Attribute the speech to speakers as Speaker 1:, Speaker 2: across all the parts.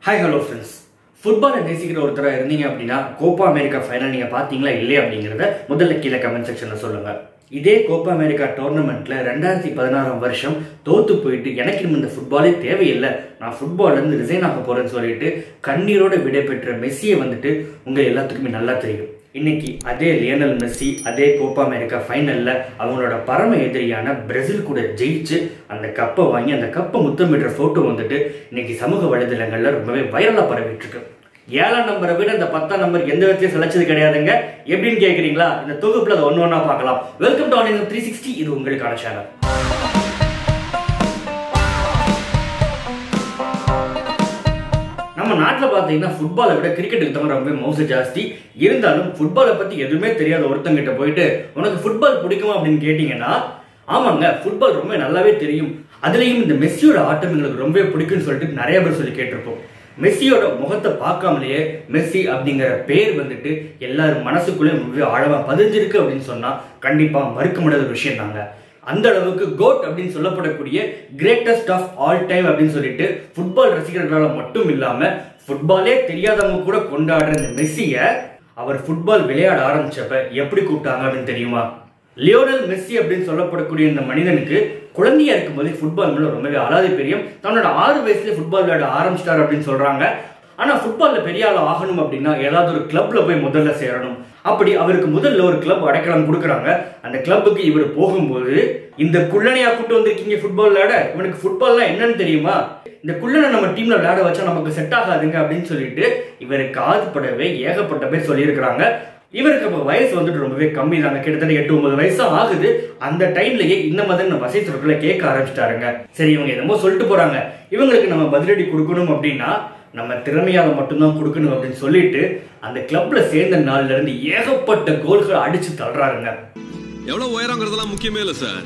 Speaker 1: hi hello friends ஃபுட்பாலை நேசிக்கிற ஒருத்தராக இருந்தீங்க அப்படின்னா கோப்பா அமெரிக்கா ஃபைனல் நீங்கள் பார்த்தீங்களா இல்லையா அப்படிங்கிறத முதல்ல கீழே கமெண்ட் செக்ஷனில் சொல்லுங்கள் இதே கோப்பா அமெரிக்கா டோர்னமெண்ட்டில் ரெண்டாயிரத்தி பதினாறாம் வருஷம் தோத்து போயிட்டு எனக்கு இனிமே இந்த ஃபுட்பாலே தேவையில்லை நான் ஃபுட்பால்லேருந்து ரிசைன் ஆக போகிறேன்னு சொல்லிட்டு கண்ணீரோட விடை பெற்ற மெஸ்ஸியை வந்துட்டு உங்கள் எல்லாத்துக்குமே நல்லா தெரியும் இன்னைக்கு அதே லியனல் மெஸ்ஸி அதே கோப்பா அமெரிக்கா ஃபைனல்ல அவங்களோட பரம எதிரியான பிரேசில் கூட ஜெயிச்சு அந்த கப்பை வாங்கி அந்த கப்பை முத்தமிடுற போட்டோ வந்துட்டு இன்னைக்கு சமூக வலைதளங்கள்ல ரொம்பவே வைரலா பரவிட்டு இருக்கு ஏழாம் நம்பரை விட இந்த பத்தாம் நம்பர் எந்த விதத்திலையும் செலச்சது கிடையாதுங்க எப்படின்னு கேக்குறீங்களா இந்த தொகுப்புல அதை ஒன்று ஒன்றா பார்க்கலாம் welcome to online three sixty இது உங்களுக்கான சேனல் நம்ம நாட்டில் பார்த்தீங்கன்னா ஃபுட்பாலை விட கிரிக்கெட்டுக்கு தான் ரொம்ப மவுசு ஜாஸ்தி இருந்தாலும் ஃபுட்பாலை பற்றி எதுவுமே தெரியாத ஒருத்தங்கிட்ட போயிட்டு உனக்கு ஃபுட்பால் பிடிக்குமா அப்படின்னு கேட்டிங்கன்னா ஆமாங்க ஃபுட்பால் ரொம்ப நல்லாவே தெரியும் அதுலேயும் இந்த மெஸ்ஸியோட ஆட்டம் எங்களுக்கு ரொம்ப பிடிக்கும்னு சொல்லிட்டு நிறைய பேர் சொல்லி கேட்டிருப்போம் மெஸ்ஸியோட முகத்தை பார்க்காமலேயே மெஸ்ஸி அப்படிங்கிற பேர் வந்துட்டு எல்லாரும் மனசுக்குள்ளே ரொம்ப ஆழமா பதிஞ்சிருக்கு அப்படின்னு சொன்னா கண்டிப்பா மறுக்க முடியாத ஒரு விஷயம் தாங்க அந்த அளவுக்கு கோட் அப்படின்னு சொல்லப்படக்கூடிய கிரேட்டஸ்ட் ஆஃப் ஆல் டைம் அப்படின்னு சொல்லிட்டு ஃபுட்பால் ரசிகர்களால மட்டும் இல்லாம ஃபுட்பாலே தெரியாதவங்க கூட கொண்டாடுற இந்த மெஸ்ஸிய அவர் ஃபுட்பால் விளையாட ஆரம்பிச்சப்ப எப்படி கூப்பிட்டாங்க அப்படின்னு தெரியுமா லியோனல் மெஸ்ஸி அப்படின்னு சொல்லப்படக்கூடிய இந்த மனிதனுக்கு குழந்தையா இருக்கும்போதே ஃபுட்பால் மேல ரொம்பவே அலாதி பிரியம் தன்னோட ஆறு வயசுல ஃபுட்பால் விளையாட ஆரம்பிச்சிட்டாரு அப்படின்னு சொல்றாங்க ஆனா ஃபுட்பால்ல பெரிய ஆள் ஆகணும் அப்படின்னா ஏதாவது ஒரு கிளப்ல போய் முதல்ல சேரணும் அப்படி அவருக்கு முதல்ல ஒரு கிளப் அடைக்கலம் கொடுக்குறாங்க அந்த கிளப்புக்கு இவர் போகும்போது இந்த குள்ளனையா கூட்டு வந்திருக்கீங்க ஃபுட்பால் விளையாட இவனுக்கு ஃபுட்பால்லாம் என்னன்னு தெரியுமா இந்த குள்ளனை நம்ம டீம்ல விளையாட வச்சா நமக்கு செட் ஆகாதுங்க அப்படின்னு சொல்லிட்டு இவருக்கு காதுபடவே ஏகப்பட்ட பேர் சொல்லியிருக்கிறாங்க இவருக்கு அப்போ வயசு வந்துட்டு ரொம்பவே கம்மி தாங்க கிட்டத்தட்ட எட்டு ஒன்பது வயசு தான் ஆகுது அந்த டைம்லயே இந்த மாதிரி நம்ம வசதி சொற்களை கேட்க ஆரம்பிச்சிட்டாருங்க சரி இவங்க என்னமோ சொல்லிட்டு போறாங்க இவங்களுக்கு நம்ம பதிலடி கொடுக்கணும் அப்படின்னா நம்ம திறமையால மட்டும்தான் கொடுக்கணும் அப்படின்னு சொல்லிட்டு அந்த கிளப்ல சேர்ந்த நாள்ல இருந்து ஏகப்பட்ட கோல்கள் அடிச்சு தள்ளுறாருங்க
Speaker 2: எவ்வளவு உயரங்கிறதெல்லாம் முக்கியமே இல்லை சார்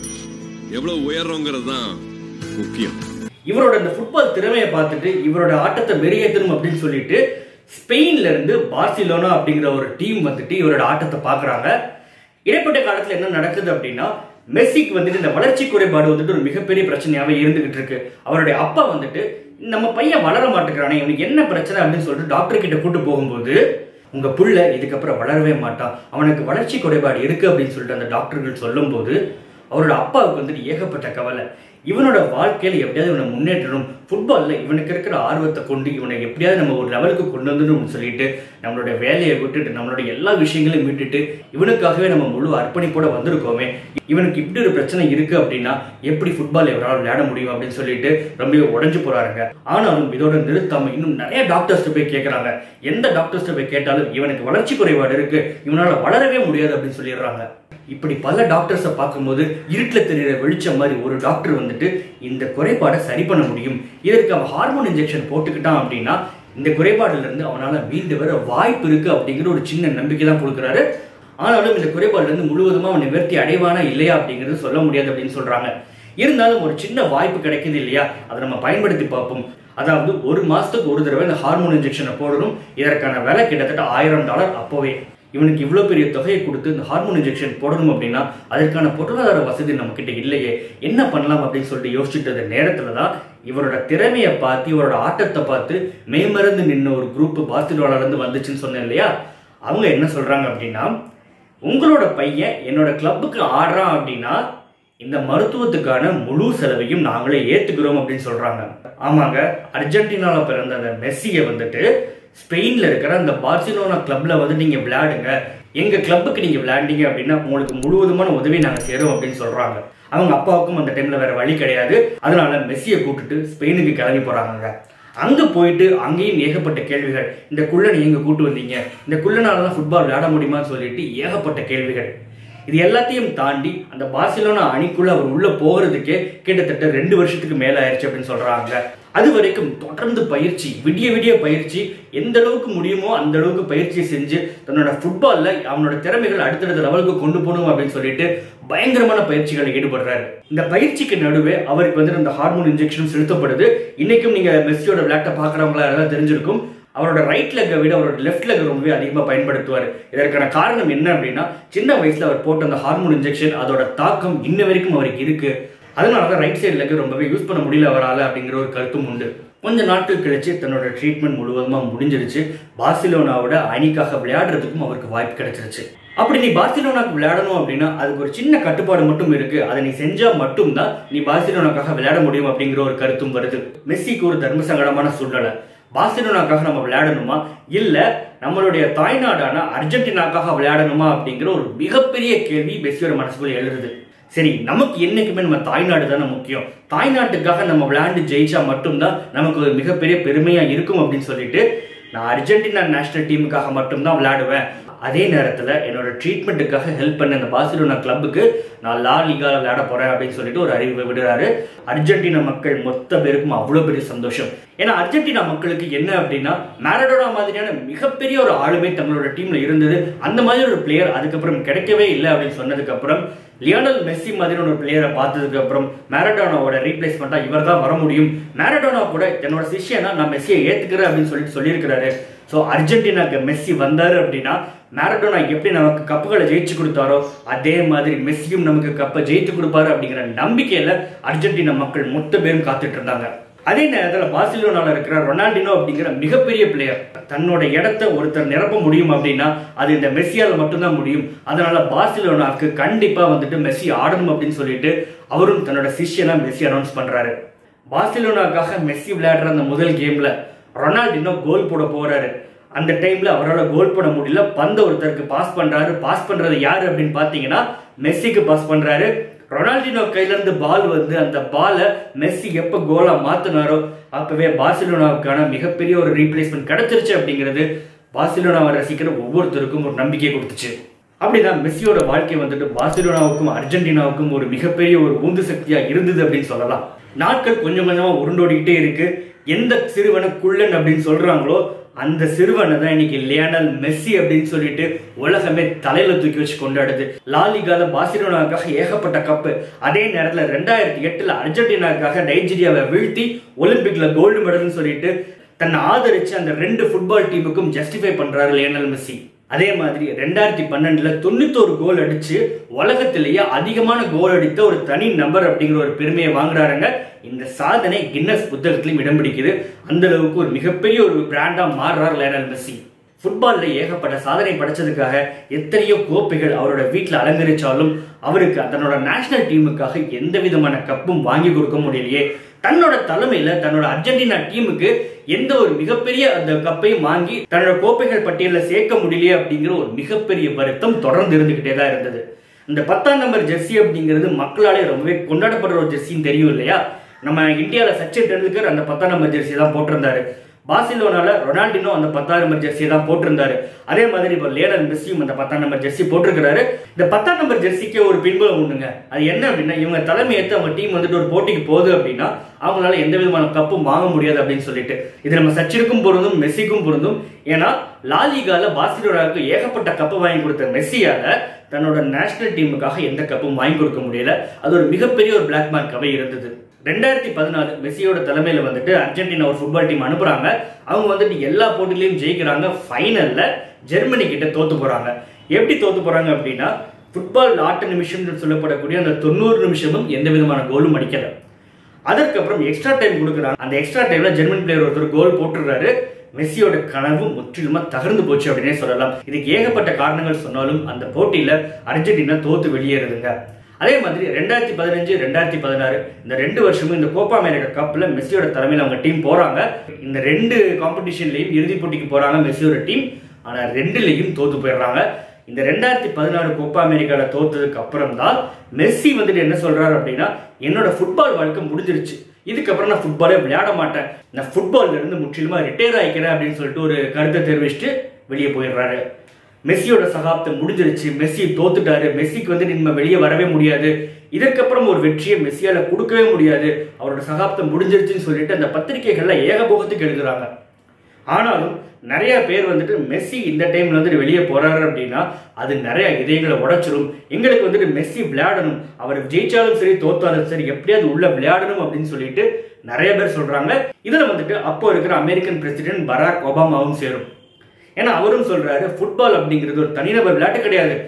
Speaker 2: எவ்வளவு உயர்றோங்கிறது தான் முக்கியம்
Speaker 1: இவரோட இந்த ஃபுட்பால் திறமையை பார்த்துட்டு இவரோட ஆட்டத்தை மெருகேற்றணும் அப்படின்னு சொல்லிட்டு ஸ்பெயின்ல இருந்து பார்சிலோனா அப்படிங்கிற ஒரு டீம் வந்துட்டு இவரோட ஆட்டத்தை பார்க்குறாங்க இடைப்பட்ட காலத்தில் என்ன நடக்குது அப்படின்னா மெஸ்ஸிக்கு வந்துட்டு இந்த வளர்ச்சி குறைபாடு வந்துட்டு ஒரு மிகப்பெரிய பிரச்சனையாவே இருந்துகிட்டு இருக்கு அவருடைய அப்பா வந்துட்டு நம்ம பையன் வளர மாட்டேங்கிறானே இவனுக்கு என்ன பிரச்சனை அப்படின்னு சொல்லிட்டு டாக்டர் கிட்ட கூட்டு போகும்போது உங்க புள்ள இதுக்கப்புறம் வளரவே மாட்டான் அவனுக்கு வளர்ச்சி குறைபாடு இருக்கு அப்படின்னு சொல்லிட்டு அந்த டாக்டர்கள் சொல்லும்போது அவரோட அப்பாவுக்கு வந்துட்டு ஏகப்பட்ட கவலை இவனோட வாழ்க்கையில எப்படியாவது இவனை முன்னேற்றணும் ஃபுட்பால்ல இவனுக்கு இருக்கிற ஆர்வத்தை கொண்டு இவனை எப்படியாவது நம்ம ஒரு லெவலுக்கு கொண்டு வந்துடணும்னு சொல்லிட்டு நம்மளோட வேலையை விட்டுட்டு நம்மளோட எல்லா விஷயங்களையும் விட்டுட்டு இவனுக்காகவே நம்ம முழு அர்ப்பணிப்போட வந்திருக்கோமே இவனுக்கு இப்படி ஒரு பிரச்சனை இருக்கு அப்படின்னா எப்படி ஃபுட்பால் இவரால் விளையாட முடியும் அப்படின்னு சொல்லிட்டு ரொம்ப உடஞ்சு போறாருங்க ஆனாலும் இதோட நிறுத்தாம இன்னும் நிறைய டாக்டர்ஸ்ட்டு போய் கேட்கறாங்க எந்த டாக்டர்ஸ்ட்டு போய் கேட்டாலும் இவனுக்கு வளர்ச்சி குறைபாடு இருக்கு இவனால வளரவே முடியாது அப்படின்னு சொல்லிடுறாங்க இப்படி பல டாக்டர்ஸை பார்க்கும்போது இருட்டில் தெரிகிற வெளிச்சம் மாதிரி ஒரு டாக்டர் வந்துட்டு இந்த குறைபாடை சரி பண்ண முடியும் இதற்கு அவன் ஹார்மோன் இன்ஜெக்ஷன் போட்டுக்கிட்டான் அப்படின்னா இந்த குறைபாடுல இருந்து அவனால மீண்டு வர வாய்ப்பு இருக்கு அப்படிங்கிற ஒரு சின்ன நம்பிக்கை தான் கொடுக்குறாரு ஆனாலும் இந்த குறைபாடுல இருந்து முழுவதுமா அவன் நிவர்த்தி அடைவானா இல்லையா அப்படிங்கிறது சொல்ல முடியாது அப்படின்னு சொல்றாங்க இருந்தாலும் ஒரு சின்ன வாய்ப்பு கிடைக்குது இல்லையா அதை நம்ம பயன்படுத்தி பார்ப்போம் அதாவது ஒரு மாசத்துக்கு ஒரு தடவை இந்த ஹார்மோன் இன்ஜெக்ஷனை போடணும் இதற்கான விலை கிட்டத்தட்ட ஆயிரம் டாலர் அப்போவே இவனுக்கு இவ்வளோ பெரிய தொகையை கொடுத்து இந்த ஹார்மோன் இன்ஜெக்ஷன் போடணும் அப்படின்னா அதற்கான பொருளாதார வசதி நம்ம கிட்ட இல்லையே என்ன பண்ணலாம் அப்படின்னு சொல்லிட்டு யோசிச்சுட்டு இருந்த நேரத்துல தான் இவரோட திறமையை பார்த்து இவரோட ஆட்டத்தை பார்த்து மேமறந்து நின்ன ஒரு குரூப் பார்சிலோனால இருந்து வந்துச்சுன்னு சொன்னேன் இல்லையா அவங்க என்ன சொல்றாங்க அப்படின்னா உங்களோட பையன் என்னோட கிளப்புக்கு ஆடுறான் அப்படின்னா இந்த மருத்துவத்துக்கான முழு செலவையும் நாங்களே ஏத்துக்கிறோம் அப்படின்னு சொல்றாங்க ஆமாங்க அர்ஜென்டினால பிறந்த அந்த மெஸ்ஸியை வந்துட்டு ஸ்பெயின்ல இருக்கிற அந்த பார்சிலோனா கிளப்ல வந்து நீங்க விளையாடுங்க எங்க கிளப்புக்கு நீங்க விளையாண்டீங்க அப்படின்னா உங்களுக்கு முழுவதுமான உதவி நாங்க செய்றோம் அப்படின்னு சொல்றாங்க அவங்க அப்பாவுக்கும் அந்த டைம்ல வேற வழி கிடையாது அதனால மெஸ்ஸியை கூப்பிட்டுட்டு ஸ்பெயினுக்கு கிளம்பி போறாங்க அங்க போயிட்டு அங்கேயும் ஏகப்பட்ட கேள்விகள் இந்த குள்ளனை எங்க கூட்டு வந்தீங்க இந்த குள்ளனால தான் ஃபுட்பால் விளையாட முடியுமான்னு சொல்லிட்டு ஏகப்பட்ட கேள்விகள் இது எல்லாத்தையும் தாண்டி அந்த பார்சிலோனா அணிக்குள்ள அவர் உள்ள போகிறதுக்கே கிட்டத்தட்ட ரெண்டு வருஷத்துக்கு மேல ஆயிடுச்சு அப்படின்னு சொல்றாங்க அது வரைக்கும் தொடர்ந்து பயிற்சி விடிய விடிய பயிற்சி எந்த அளவுக்கு முடியுமோ அந்த அளவுக்கு பயிற்சி செஞ்சு தன்னோட ஃபுட்பால்ல அவனோட திறமைகள் அடுத்தடுத்த லெவலுக்கு கொண்டு போகணும் அப்படின்னு சொல்லிட்டு பயங்கரமான பயிற்சிகளில் ஈடுபடுறாரு இந்த பயிற்சிக்கு நடுவே அவருக்கு வந்து அந்த ஹார்மோன் இன்ஜெக்ஷன் செலுத்தப்படுது இன்னைக்கும் நீங்க மெஸ்ஸியோட விளையாட்டை பாக்குறவங்களா யாராவது தெரிஞ்சிருக்கும் அவரோட ரைட் லெக்கை விட அவரோட லெஃப்ட் லெக் ரொம்பவே அதிகமாக பயன்படுத்துவார் இதற்கான காரணம் என்ன அப்படின்னா சின்ன வயசுல அவர் போட்ட அந்த ஹார்மோன் இன்ஜெக்ஷன் அதோட தாக்கம் இன்ன வரைக்கும் அவருக்கு இருக்கு அதனால தான் ரைட் சைடு லெக் ரொம்பவே யூஸ் பண்ண முடியல அவரால் அப்படிங்கிற ஒரு கருத்தும் உண்டு கொஞ்ச நாட்கள் கழிச்சு தன்னோட ட்ரீட்மெண்ட் முழுவதுமாக முடிஞ்சிருச்சு பார்சிலோனாவோட அணிக்காக விளையாடுறதுக்கும் அவருக்கு வாய்ப்பு கிடைச்சிருச்சு அப்படி நீ பார்சிலோனாக்கு விளையாடணும் அப்படின்னா அதுக்கு ஒரு சின்ன கட்டுப்பாடு மட்டும் இருக்கு அதை நீ செஞ்சா மட்டும்தான் நீ பார்சிலோனாக்காக விளையாட முடியும் அப்படிங்கிற ஒரு கருத்தும் வருது மெஸ்ஸிக்கு ஒரு தர்ம சங்கடமான சூழ்நிலை பார்சிலோனாக்காக நம்ம விளையாடணுமா இல்ல நம்மளுடைய தாய்நாடான அர்ஜென்டினாக்காக விளையாடணுமா அப்படிங்கிற ஒரு மிகப்பெரிய கேள்வி மெஸ்ஸியோட மனசுக்குள்ள எழுதுது சரி நமக்கு என்னைக்குமே நம்ம தாய்நாடு தானே முக்கியம் தாய்நாட்டுக்காக நம்ம விளையாண்டு ஜெயிச்சா மட்டும்தான் நமக்கு ஒரு மிகப்பெரிய பெருமையா இருக்கும் அப்படின்னு சொல்லிட்டு நான் அர்ஜென்டினா நேஷனல் டீமுக்காக மட்டும்தான் விளையாடுவேன் அதே நேரத்தில் என்னோட ட்ரீட்மெண்ட்டுக்காக ஹெல்ப் பண்ண இந்த பார்சிலோனா கிளப்புக்கு நான் லா லீகால விளையாட போறேன் அப்படின்னு சொல்லிட்டு ஒரு அறிவிப்பை விடுறாரு அர்ஜென்டினா மக்கள் மொத்த பேருக்கும் அவ்வளோ பெரிய சந்தோஷம் ஏன்னா அர்ஜென்டினா மக்களுக்கு என்ன அப்படின்னா மேரடோனா மாதிரியான மிகப்பெரிய ஒரு ஆளுமை தங்களோட டீம்ல இருந்தது அந்த மாதிரி ஒரு பிளேயர் அதுக்கப்புறம் கிடைக்கவே இல்லை அப்படின்னு சொன்னதுக்கு அப்புறம் லியோனல் மெஸ்ஸி மாதிரியான ஒரு பிளேயரை பார்த்ததுக்கு அப்புறம் மேரடோனாவோட ரீப்ளேஸ்மெண்ட்டா இவர் தான் வர முடியும் மேரடோனா கூட என்னோட சிஷ்யனா நான் மெஸ்ஸியை ஏத்துக்கிறேன் அப்படின்னு சொல்லிட்டு சொல்லியிருக்கிறாரு ஸோ அர்ஜென்டினாக்கு மெஸ்ஸி வந்தாரு அப்படின்னா மேரடோனா எப்படி நமக்கு கப்புகளை ஜெயிச்சு கொடுத்தாரோ அதே மாதிரி மெஸ்ஸியும் நமக்கு கப்பை ஜெயித்து கொடுப்பாரு அப்படிங்கிற நம்பிக்கையில அர்ஜென்டினா மக்கள் மொத்த பேரும் காத்துட்டு இருந்தாங்க அதே நேரத்தில் பார்சிலோனால இருக்கிற ரொனால்டினோ அப்படிங்கிற மிகப்பெரிய பிளேயர் தன்னோட இடத்த ஒருத்தர் நிரப்ப முடியும் அப்படின்னா அது இந்த மெஸ்ஸியால மட்டும்தான் முடியும் அதனால பார்சிலோனாவுக்கு கண்டிப்பா வந்துட்டு மெஸ்ஸி ஆடணும் அப்படின்னு சொல்லிட்டு அவரும் தன்னோட சிஷ்யனா மெஸ்ஸி அனௌன்ஸ் பண்றாரு பார்சிலோனாக்காக மெஸ்ஸி விளையாடுற அந்த முதல் கேம்ல ரொனால்டினோ கோல் போட போறாரு அந்த டைம்ல அவரால் கோல் போட முடியல பந்த ஒருத்தருக்கு பாஸ் பண்றாரு பாஸ் பண்றது யாரு அப்படின்னு பாத்தீங்கன்னா மெஸ்ஸிக்கு பாஸ் பண்றாரு ரொனால்டினோ கையில இருந்து பால் வந்து அந்த பாலை மெஸ்ஸி எப்ப கோலா மாத்தினாரோ அப்பவே பார்சிலோனாவுக்கான மிகப்பெரிய ஒரு ரீப்ளேஸ்மெண்ட் கிடைச்சிருச்சு அப்படிங்கிறது பார்சிலோனாவை ரசிக்கிற ஒவ்வொருத்தருக்கும் ஒரு நம்பிக்கை கொடுத்துச்சு அப்படிதான் மெஸ்ஸியோட வாழ்க்கை வந்துட்டு பார்சிலோனாவுக்கும் அர்ஜென்டினாவுக்கும் ஒரு மிகப்பெரிய ஒரு உந்து சக்தியா இருந்தது அப்படின்னு சொல்லலாம் நாட்கள் கொஞ்சம் கொஞ்சமா உருண்டோடிக்கிட்டே இருக்கு எந்த சிறுவனை குள்ளன் அப்படின்னு சொல்றாங்களோ அந்த சிறுவனை தான் இன்னைக்கு லியானல் மெஸ்ஸி அப்படின்னு சொல்லிட்டு உலகமே தலையில தூக்கி வச்சு கொண்டாடுது லாலிகால பார்சிலோனாவுக்காக ஏகப்பட்ட கப்பு அதே நேரத்துல ரெண்டாயிரத்தி எட்டுல அர்ஜென்டினாவுக்காக நைஜீரியாவை வீழ்த்தி ஒலிம்பிக்ல கோல்டு மெடல்னு சொல்லிட்டு தன்னை ஆதரிச்சு அந்த ரெண்டு ஃபுட்பால் டீமுக்கும் ஜஸ்டிஃபை பண்றாரு லியனல் மெஸ்ஸி அதே மாதிரி ரெண்டாயிரத்தி பன்னெண்டுல தொண்ணூத்தோரு கோல் அடிச்சு உலகத்திலேயே அதிகமான கோல் அடித்த ஒரு தனி நபர் அப்படிங்கிற ஒரு பெருமையை வாங்குறாருங்க இந்த சாதனை கின்னஸ் புத்தகத்திலும் இடம் பிடிக்குது அந்த அளவுக்கு ஒரு மிகப்பெரிய ஒரு பிராண்டா மாறுறார் லியனல் மெஸ்ஸி ஃபுட்பால்ல ஏகப்பட்ட சாதனை படைச்சதுக்காக எத்தனையோ கோப்பைகள் அவரோட வீட்டில் அலங்கரிச்சாலும் அவருக்கு தன்னோட நேஷனல் டீமுக்காக எந்த விதமான கப்பும் வாங்கி கொடுக்க முடியலையே தன்னோட தலைமையில தன்னோட அர்ஜென்டினா டீமுக்கு எந்த ஒரு மிகப்பெரிய அந்த கப்பையும் வாங்கி தன்னோட கோப்பைகள் பட்டியலில் சேர்க்க முடியலையே அப்படிங்கிற ஒரு மிகப்பெரிய வருத்தம் தொடர்ந்து இருந்துகிட்டே தான் இருந்தது இந்த பத்தாம் நம்பர் ஜெர்சி அப்படிங்கிறது மக்களாலே ரொம்பவே கொண்டாடப்படுற ஒரு ஜெர்சின்னு தெரியும் இல்லையா நம்ம இந்தியாவில் சச்சின் டெண்டுல்கர் அந்த பத்தாம் நம்பர் ஜெர்சி தான் போட்டிருந்தாரு பார்சிலோனால ரொனால்டினோ அந்த பத்தாம் நம்பர் ஜெர்சி தான் போட்டிருந்தாரு அதே மாதிரி இப்போ லேடல் மெஸ்ஸியும் அந்த பத்தாம் நம்பர் ஜெர்சி போட்டிருக்கிறாரு இந்த பத்தாம் நம்பர் ஜெர்சிக்கே ஒரு பின்புலம் உண்டுங்க அது என்ன அப்படின்னா இவங்க தலைமை ஏற்று அவங்க டீம் வந்துட்டு ஒரு போட்டிக்கு போகுது அப்படின்னா அவங்களால எந்த விதமான கப்பும் வாங்க முடியாது அப்படின்னு சொல்லிட்டு இது நம்ம சச்சினுக்கும் பொருந்தும் மெஸ்ஸிக்கும் பொருந்தும் ஏன்னா லாலிகால பார்சிலோனாவுக்கு ஏகப்பட்ட கப்பு வாங்கி கொடுத்த மெஸ்ஸியால தன்னோட நேஷனல் டீமுக்காக எந்த கப்பும் வாங்கி கொடுக்க முடியல அது ஒரு மிகப்பெரிய ஒரு பிளாக் மார்க்காவே இருந்தது ரெண்டாயிரத்தி பதினாலு மெஸ்ஸியோட தலைமையில வந்துட்டு அர்ஜென்டினா ஒரு ஃபுட்பால் டீம் அனுப்புறாங்க அவங்க வந்துட்டு எல்லா போட்டிலையும் ஜெயிக்கிறாங்க ஃபைனல்ல ஜெர்மனி கிட்ட தோத்து போறாங்க எப்படி தோத்து போறாங்க அப்படின்னா ஃபுட்பால் ஆட்ட நிமிஷம்னு சொல்லப்படக்கூடிய அந்த தொண்ணூறு நிமிஷமும் எந்த விதமான கோலும் அடிக்கல அதற்கப்புறம் எக்ஸ்ட்ரா டைம் கொடுக்குறாங்க அந்த எக்ஸ்ட்ரா டைம்ல ஜெர்மன் பிளேயர் ஒருத்தர் கோல் போட்டுறாரு மெஸ்ஸியோட கனவு முற்றிலுமா தகர்ந்து போச்சு அப்படின்னே சொல்லலாம் இதுக்கு ஏகப்பட்ட காரணங்கள் சொன்னாலும் அந்த போட்டியில அர்ஜென்டினா தோத்து வெளியேறுதுங்க அதே மாதிரி ரெண்டாயிரத்தி பதினஞ்சு ரெண்டாயிரத்தி பதினாறு இந்த ரெண்டு வருஷமும் இந்த கோப்பா அமெரிக்கா கப்ல மெஸ்ஸியோட தலைமையில் அவங்க டீம் போறாங்க இந்த ரெண்டு காம்படிஷன்லயும் இறுதிப் போட்டிக்கு போறாங்க மெஸ்ஸியோட டீம் ஆனா ரெண்டுலயும் தோத்து போயிடுறாங்க இந்த ரெண்டாயிரத்தி பதினாறு கோப்பா அமெரிக்கால தோத்ததுக்கு அப்புறம் தான் மெஸ்ஸி வந்துட்டு என்ன சொல்றாரு அப்படின்னா என்னோட ஃபுட்பால் வாழ்க்கை முடிஞ்சிருச்சு இதுக்கப்புறம் நான் ஃபுட்பாலே விளையாட மாட்டேன் நான் ஃபுட்பால்ல இருந்து முற்றிலுமா ரிட்டையர் ஆகிக்கிறேன் அப்படின்னு சொல்லிட்டு ஒரு கருத்தை தெரிவிச்சுட்டு வெளியே போயிடுறாரு மெஸ்ஸியோட சகாப்தம் முடிஞ்சிருச்சு மெஸ்ஸி தோத்துட்டாரு மெஸ்ஸிக்கு வந்து நம்ம வெளியே வரவே முடியாது இதற்கப்புறம் ஒரு வெற்றியை மெஸ்ஸியால கொடுக்கவே முடியாது அவரோட சகாப்தம் முடிஞ்சிருச்சுன்னு சொல்லிட்டு அந்த பத்திரிகைகள்ல ஏகபோகத்துக்கு எழுதுறாங்க ஆனாலும் நிறைய பேர் வந்துட்டு மெஸ்ஸி இந்த டைம்ல வந்துட்டு வெளியே போறாரு அப்படின்னா அது நிறைய இதயங்களை உடைச்சிரும் எங்களுக்கு வந்துட்டு மெஸ்ஸி விளையாடணும் அவர் ஜெயிச்சாலும் சரி தோத்தாலும் சரி எப்படியாவது உள்ள விளையாடணும் அப்படின்னு சொல்லிட்டு நிறைய பேர் சொல்றாங்க இதுல வந்துட்டு அப்போ இருக்கிற அமெரிக்கன் பிரசிடென்ட் பராக் ஒபாமாவும் சேரும் ஏன்னா அவரும் சொல்றாரு ஃபுட்பால் அப்படிங்கிறது ஒரு தனிநபர் விளையாட்டு கிடையாது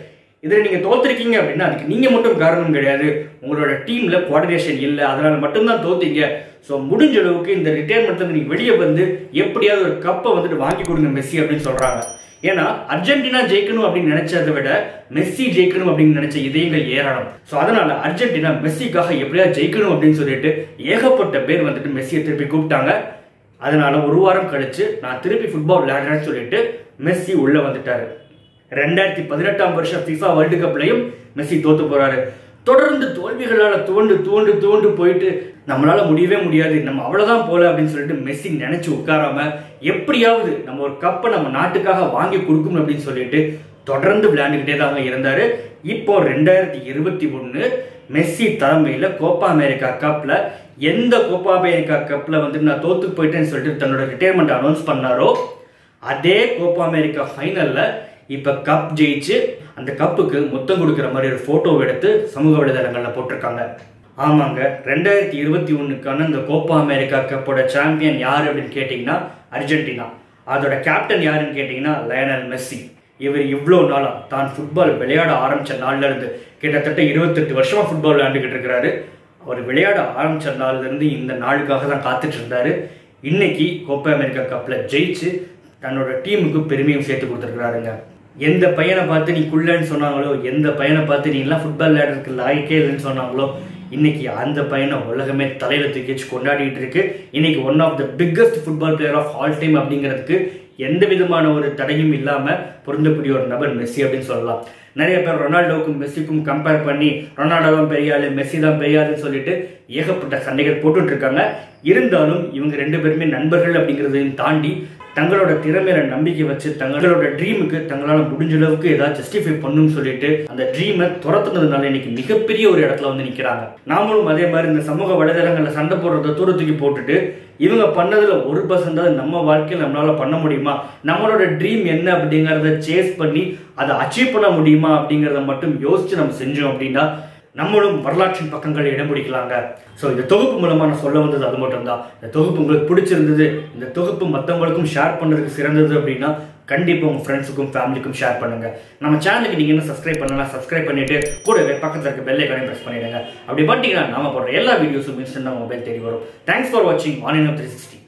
Speaker 1: இதில் நீங்கள் தோத்துருக்கீங்க அப்படின்னா அதுக்கு நீங்கள் மட்டும் காரணம் கிடையாது உங்களோட டீமில் கோஆர்டினேஷன் இல்லை அதனால் மட்டும்தான் தோத்தீங்க ஸோ முடிஞ்ச அளவுக்கு இந்த ரிட்டையர்மெண்ட்லேருந்து நீங்கள் வெளியே வந்து எப்படியாவது ஒரு கப்பை வந்துட்டு வாங்கி கொடுங்க மெஸ்ஸி அப்படின்னு சொல்கிறாங்க ஏன்னா அர்ஜென்டினா ஜெயிக்கணும் அப்படின்னு நினைச்சதை விட மெஸ்ஸி ஜெயிக்கணும் அப்படின்னு நினைச்ச இதயங்கள் ஏராளம் ஸோ அதனால அர்ஜென்டினா மெஸ்ஸிக்காக எப்படியா ஜெயிக்கணும் அப்படின்னு சொல்லிட்டு ஏகப்பட்ட பேர் வந்துட்டு மெஸ்ஸியை திருப்பி கூப்பிட்டாங்க அதனால ஒரு வாரம் கழிச்சு நான் திருப்பி ஃபுட்பால் விளையாடுறேன்னு சொல்லிட்டு மெஸ்ஸி உள்ள வந்துட்டாரு ரெண்டாயிரத்தி பதினெட்டாம் வருஷம் FIFA வேர்ல்டு கப்லையும் மெஸ்ஸி தோத்து போறாரு தொடர்ந்து தோல்விகளால துவண்டு துவண்டு துவண்டு போயிட்டு நம்மளால முடியவே முடியாது நம்ம அவ்வளவுதான் போல அப்படின்னு சொல்லிட்டு மெஸ்ஸி நினைச்சு உட்காராம எப்படியாவது நம்ம ஒரு கப்பை நம்ம நாட்டுக்காக வாங்கி கொடுக்கணும் அப்படின்னு சொல்லிட்டு தொடர்ந்து விளையாண்டுக்கிட்டே தாங்க இருந்தாரு இப்போ ரெண்டாயிரத்தி இருபத்தி ஒன்று மெஸ்ஸி தலைமையில கோப்பா அமெரிக்கா கப்ல எந்த கோப்பா அமெரிக்கா கப்ல வந்து நான் தோத்து போயிட்டேன்னு சொல்லிட்டு தன்னோட ரிட்டையர்மெண்ட் அனௌன்ஸ் பண்ணாரோ அதே கோப்பா அமெரிக்கா ஃபைனல்ல இப்ப கப் ஜெயிச்சு அந்த கப்புக்கு முத்தம் கொடுக்குற மாதிரி ஒரு போட்டோ எடுத்து சமூக வலைதளங்கள்ல போட்டிருக்காங்க ஆமாங்க ரெண்டாயிரத்தி இருபத்தி ஒண்ணுக்கான இந்த கோப்பா அமெரிக்கா கப்போட சாம்பியன் யார் அப்படின்னு கேட்டிங்கன்னா அர்ஜென்டினா அதோட கேப்டன் யாருன்னு கேட்டிங்கன்னா லயனல் மெஸ்ஸி இவர் இவ்வளோ நாளா தான் ஃபுட்பால் விளையாட ஆரம்பிச்ச நாள்ல இருந்து கிட்டத்தட்ட இருபத்தெட்டு வருஷமா ஃபுட்பால் விளையாண்டுக்கிட்டு இருக்கிறாரு அவர் விளையாட ஆரம்பிச்ச நாள்ல இருந்து இந்த நாளுக்காக தான் காத்துட்டு இருந்தாரு இன்னைக்கு கோப்பா அமெரிக்கா கப்ல ஜெயிச்சு தன்னோட டீமுக்கு பெருமையும் சேர்த்து கொடுத்துருக்காருங்க எந்த பையனை பார்த்து நீ குள்ளன்னு சொன்னாங்களோ எந்த பையனை பார்த்து நீ எல்லாம் ஃபுட்பால் விளையாடுறதுக்கு லாய்க்கே இல்லைன்னு சொன்னாங்களோ இன்னைக்கு அந்த பையனை உலகமே தலையில தூக்கி வச்சு கொண்டாடிட்டு இருக்கு இன்னைக்கு one of the biggest football player of all time அப்படிங்கிறதுக்கு எந்த விதமான ஒரு தடையும் இல்லாம பொருந்தக்கூடிய ஒரு நபர் மெஸ்ஸி அப்படின்னு சொல்லலாம் நிறைய பேர் ரொனால்டோவுக்கும் மெஸ்ஸிக்கும் கம்பேர் பண்ணி ரொனால்டோ தான் பெரிய ஆளு மெஸ்ஸி தான் பெரிய ஆளுன்னு சொல்லிட்டு ஏகப்பட்ட சண்டைகள் போட்டுட்டு இருக்காங்க இருந்தாலும் இவங்க ரெண்டு பேருமே நண்பர்கள் அப்படிங்கிறதையும் தாண்டி தங்களோட திறமையில நம்பிக்கை வச்சு தங்களோட ட்ரீமுக்கு தங்களால முடிஞ்ச அளவுக்கு ஏதாவது ஜஸ்டிஃபை பண்ணணும்னு சொல்லிட்டு அந்த ட்ரீமை துரத்துனதுனால இன்னைக்கு மிகப்பெரிய ஒரு இடத்துல வந்து நிக்கிறாங்க நாமளும் அதே மாதிரி இந்த சமூக வலைதளங்கள்ல சண்டை போடுறத தூர தூக்கி போட்டுட்டு இவங்க பண்ணதுல ஒரு பர்சன்டாவது நம்ம வாழ்க்கையில் நம்மளால பண்ண முடியுமா நம்மளோட ட்ரீம் என்ன அப்படிங்கறத சேஸ் பண்ணி அதை அச்சீவ் பண்ண முடியுமா அப்படிங்கறத மட்டும் யோசிச்சு நம்ம செஞ்சோம் அப்படின்னா நம்மளும் வரலாற்றின் பக்கங்களை இடம் பிடிக்கலாங்க ஸோ இந்த தொகுப்பு மூலமா நான் சொல்ல வந்தது அது மட்டும்தான் இந்த தொகுப்பு உங்களுக்கு பிடிச்சிருந்தது இந்த தொகுப்பு மற்றவங்களுக்கும் ஷேர் பண்ணுறதுக்கு சிறந்தது அப்படின்னா கண்டிப்பாக உங்கள் ஃப்ரெண்ட்ஸுக்கும் ஃபேமிலிக்கும் ஷேர் பண்ணுங்க நம்ம சேனலுக்கு நீங்கள் என்ன சப்ஸ்கிரைப் பண்ணலாம் சப்ஸ்கிரைப் பண்ணிட்டு கூடவே பக்கத்தில் இருக்க பெல் ஐக்கானையும் ப்ரெஸ் பண்ணிடுங்க அப்படி பண்ணிட்டீங்கன்னா நாம போடுற எல்லா வீடியோஸும் இன்ஸ்டன்டாக மொபைல் தேடி வரும் தேங்க்ஸ் ஃபார் வாட்சிங் ஆன் த்ரீ சிக்ஸ்டி